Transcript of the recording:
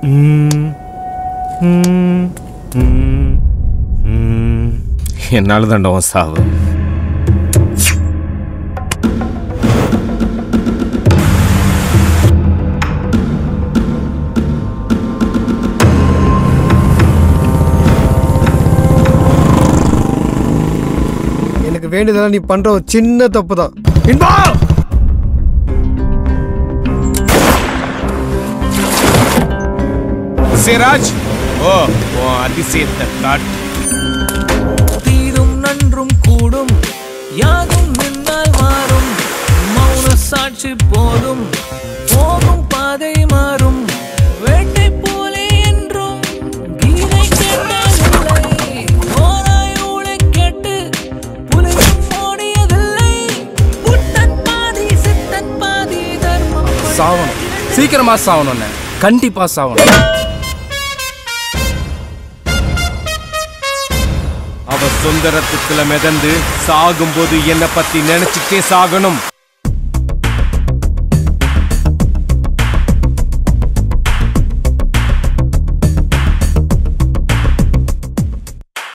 என்னால தாண்டா உன் சாவு எனக்கு வேண்டியதெல்லாம் நீ பண்ற ஒரு சின்ன தப்பு தான் இன்பா சிராஜ் ஓ உன் அதிசயத்தை காட்டு தீதும் நன்றும் கூடும் யாதும் நின்னால் மாறும் மௌன சாட்சி போதும் போகும் பாதை மாறும் வேட்டை போலே என்றும் கீதை கேட்டதில்லை ஓராய் ஊழை கேட்டு புலியும் ஓடியதில்லை புத்தன் பாதி சித்தன் பாதி தர்மம் சாவணும் சீக்கிரமா சாவணும் கண்டிப்பா சாவணும் அவ சொந்த ரத்தத்துல மிதந்து சாகும்போது என்னை பத்தி நினைச்சுட்டே சாகணும்